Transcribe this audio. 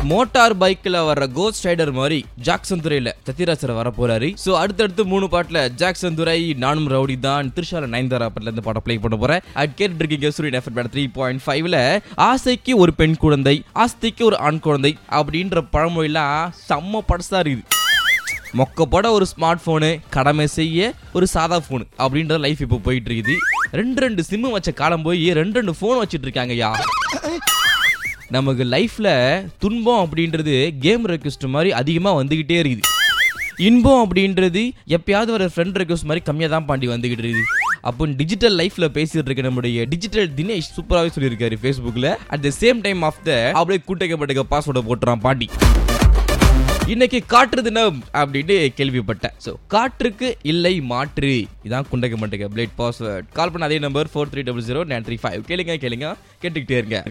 motor பைக்ல வர்ற cost rider மாதிரி ஜாக்சன் துறையில சத்யராஜர் வர போறாரு சோ அடுத்தடுத்து மூணு பாட்டுல ஜாக்சன் துரை நானும் ரவுடி தான் திருஷால நயன்தாரா பாட்டுல இருந்து பாடம் ப்ளே பண்ண போறேன் அது கேட்டுட்டு இருக்கீங்க சூரியன் எஃபர்ட் பேட் த்ரீ பாயிண்ட் ஃபைவ்ல ஆசைக்கு ஒரு பெண் குழந்தை ஆஸ்திக்கு ஒரு ஆண் குழந்தை அப்படின்ற பழமொழிலாம் செம்ம படசா இருக்குது மொக்கப்பட ஒரு ஸ்மார்ட் போனு கடமை செய்ய ஒரு சாதா போன் அப்படின்ற லைஃப் இப்போ போயிட்டு இருக்குது ரெண்டு ரெண்டு சிம்மு வச்ச காலம் போய் ரெண்டு ரெண்டு ஃபோன் வச்சிட்டு இருக்காங்கய்யா நமக்கு லைஃப்ல துன்பம் அப்படின்றது கேம் ரெக்வஸ்ட் மாதிரி அதிகமா வந்துகிட்டே இருக்குது இன்பம் அப்படின்றது எப்பயாவது ஒரு ஃப்ரெண்ட் ரெக்வஸ்ட் மாதிரி கம்மியாக தான் பாண்டி வந்துகிட்டு இருக்குது அப்போ டிஜிட்டல் லைஃப்ல பேசிட்டு இருக்க நம்முடைய டிஜிட்டல் தினேஷ் சூப்பராகவே சொல்லியிருக்காரு ஃபேஸ்புக்கில் at the same time of the அப்படியே கூட்டக்கப்பட்ட பாஸ்வேர்டை போட்டுறான் பாண்டி இன்னைக்கு காற்று தினம் அப்படின்னு கேள்விப்பட்டேன் ஸோ காற்றுக்கு இல்லை மாற்று இதான் குண்டக்க மண்டக்க பிளேட் பாஸ்வேர்ட் கால் பண்ண அதே number four three double zero nine three five கேளுங்க கேளுங்க கேட்டுக்கிட்டே இருங்க